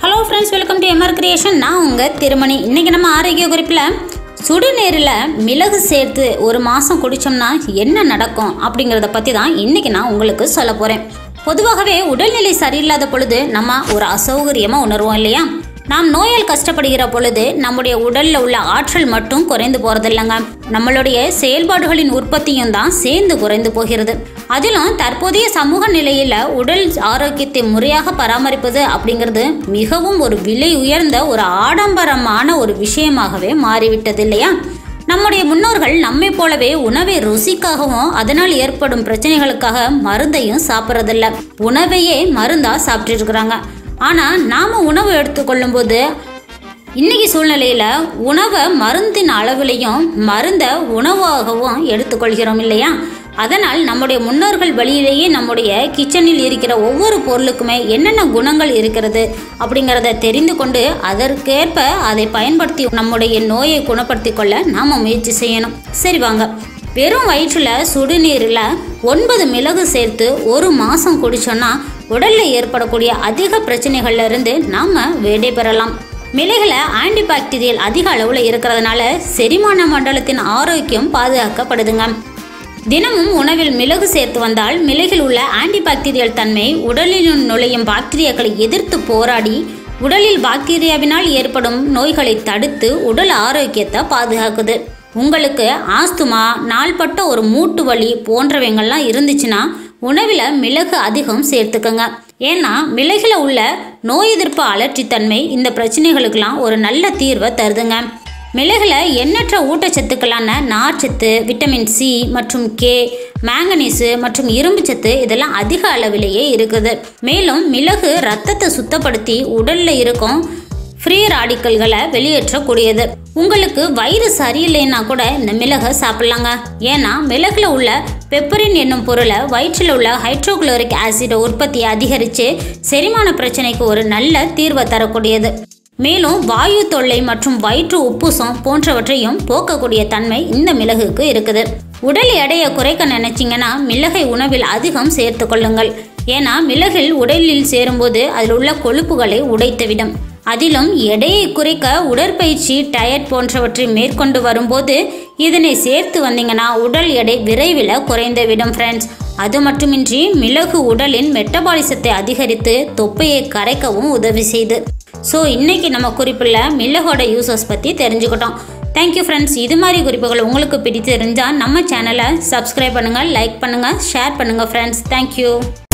hello friends welcome to M R creation நான் உங்கள் திருமணி இன்றைக்கி நம்ம ஆரோக்கிய குறிப்பில் சுடுநீரில் மிளகு சேர்த்து ஒரு மாதம் குடித்தோம்னா என்ன நடக்கும் அப்படிங்கிறத பற்றி தான் இன்றைக்கி நான் உங்களுக்கு சொல்ல போகிறேன் பொதுவாகவே உடல்நிலை சரியில்லாத பொழுது நம்ம ஒரு அசௌகரியமாக உணர்வோம் இல்லையா நாம் நோயால் கஷ்டப்படுகிற பொழுது நம்முடைய உடல்ல உள்ள ஆற்றல் மட்டும் குறைந்து போறதில்லைங்க நம்மளுடைய செயல்பாடுகளின் உற்பத்தியும் தான் சேர்ந்து குறைந்து போகிறது அதிலும் தற்போதைய சமூக நிலையில உடல் ஆரோக்கியத்தை முறையாக பராமரிப்பது அப்படிங்கிறது மிகவும் ஒரு விலை உயர்ந்த ஒரு ஆடம்பரமான ஒரு விஷயமாகவே மாறிவிட்டது இல்லையா நம்முடைய முன்னோர்கள் நம்மை போலவே உணவை ருசிக்காகவும் அதனால் ஏற்படும் பிரச்சனைகளுக்காக மருந்தையும் சாப்பிட்றதில்ல உணவையே மருந்தா சாப்பிட்டு இருக்கிறாங்க ஆனால் நாம் உணவு எடுத்துக்கொள்ளும் போது இன்னைக்கு சூழ்நிலையில் உணவை மருந்தின் அளவிலையும் மருந்தை உணவாகவும் எடுத்துக்கொள்கிறோம் இல்லையா அதனால் நம்முடைய முன்னோர்கள் வழியிலேயே நம்முடைய கிச்சனில் இருக்கிற ஒவ்வொரு பொருளுக்குமே என்னென்ன குணங்கள் இருக்கிறது அப்படிங்கிறத தெரிந்து கொண்டு அதற்கேற்ப அதை பயன்படுத்தி நம்முடைய நோயை குணப்படுத்தி கொள்ள நாம் முயற்சி செய்யணும் சரி வாங்க வெறும் வயிற்றில் சுடுநீரில் ஒன்பது மிளகு சேர்த்து ஒரு மாதம் குடிச்சோன்னா உடலில் ஏற்படக்கூடிய அதிக பிரச்சனைகள்ல இருந்து நாம் விடை பெறலாம் மிளகுல ஆன்டிபாக்டீரியல் அதிக அளவில் இருக்கிறதுனால செரிமான மண்டலத்தின் ஆரோக்கியம் பாதுகாக்கப்படுதுங்க தினமும் உணவில் மிளகு சேர்த்து வந்தால் மிளகில் உள்ள ஆன்டிபாக்டீரியல் தன்மை உடலில் நுழையும் பாக்டீரியாக்களை எதிர்த்து போராடி உடலில் பாக்டீரியாவினால் ஏற்படும் நோய்களை தடுத்து உடல் ஆரோக்கியத்தை பாதுகாக்குது உங்களுக்கு ஆஸ்துமா நாள்பட்ட ஒரு மூட்டு வலி போன்றவைங்கள்லாம் இருந்துச்சுன்னா உணவில் மிளகு அதிகம் சேர்த்துக்கங்க ஏன்னா மிளகில் உள்ள நோய் எதிர்ப்பு அலர்ச்சித்தன்மை இந்த பிரச்சனைகளுக்கெல்லாம் ஒரு நல்ல தீர்வை தருதுங்க மிளகுல எண்ணற்ற ஊட்டச்சத்துக்களான நார்ச்சத்து விட்டமின் சி மற்றும் கே மேங்கனீஸு மற்றும் இரும்பு சத்து இதெல்லாம் அதிக அளவிலேயே இருக்குது மேலும் மிளகு ரத்தத்தை சுத்தப்படுத்தி உடல்ல இருக்கும் ஃப்ரீ ராடிக்கல்களை வெளியேற்றக்கூடியது உங்களுக்கு வயிறு சரியில்லைன்னா கூட இந்த மிளகை சாப்பிட்லாங்க ஏன்னா மிளகுல உள்ள பெப்பரின் என்னும் பொருளை வயிற்றில் உள்ள ஹைட்ரோகுளோரிக் ஆசிட் உற்பத்தியை அதிகரித்து செரிமான பிரச்சனைக்கு ஒரு நல்ல தீர்வை தரக்கூடியது மேலும் வாயு தொல்லை மற்றும் வயிற்று உப்புசம் போன்றவற்றையும் போக்கக்கூடிய தன்மை இந்த மிளகுக்கு இருக்குது உடல் எடையை குறைக்க நினைச்சிங்கன்னா மிளகை உணவில் அதிகம் சேர்த்து கொள்ளுங்கள் ஏன்னா மிளகில் உடலில் சேரும்போது அதில் உள்ள கொழுப்புகளை உடைத்துவிடும் அதிலும் எடையை குறைக்க உடற்பயிற்சி டயட் போன்றவற்றை மேற்கொண்டு வரும்போது இதனை சேர்த்து வந்தீங்கன்னா உடல் எடை விரைவில் குறைந்துவிடும் ஃப்ரெண்ட்ஸ் அது மட்டுமின்றி மிளகு உடலின் மெட்டபாலிசத்தை அதிகரித்து தொப்பையை கரைக்கவும் உதவி செய்து ஸோ இன்னைக்கு நம்ம குறிப்பில் மிளகோட யூசஸ் பற்றி தெரிஞ்சுக்கிட்டோம் தேங்க்யூ ஃப்ரெண்ட்ஸ் இது மாதிரி குறிப்புகள் உங்களுக்கு பிடித்திருந்தால் நம்ம சேனலை சப்ஸ்கிரைப் பண்ணுங்கள் லைக் பண்ணுங்கள் ஷேர் பண்ணுங்கள் ஃப்ரெண்ட்ஸ் தேங்க்யூ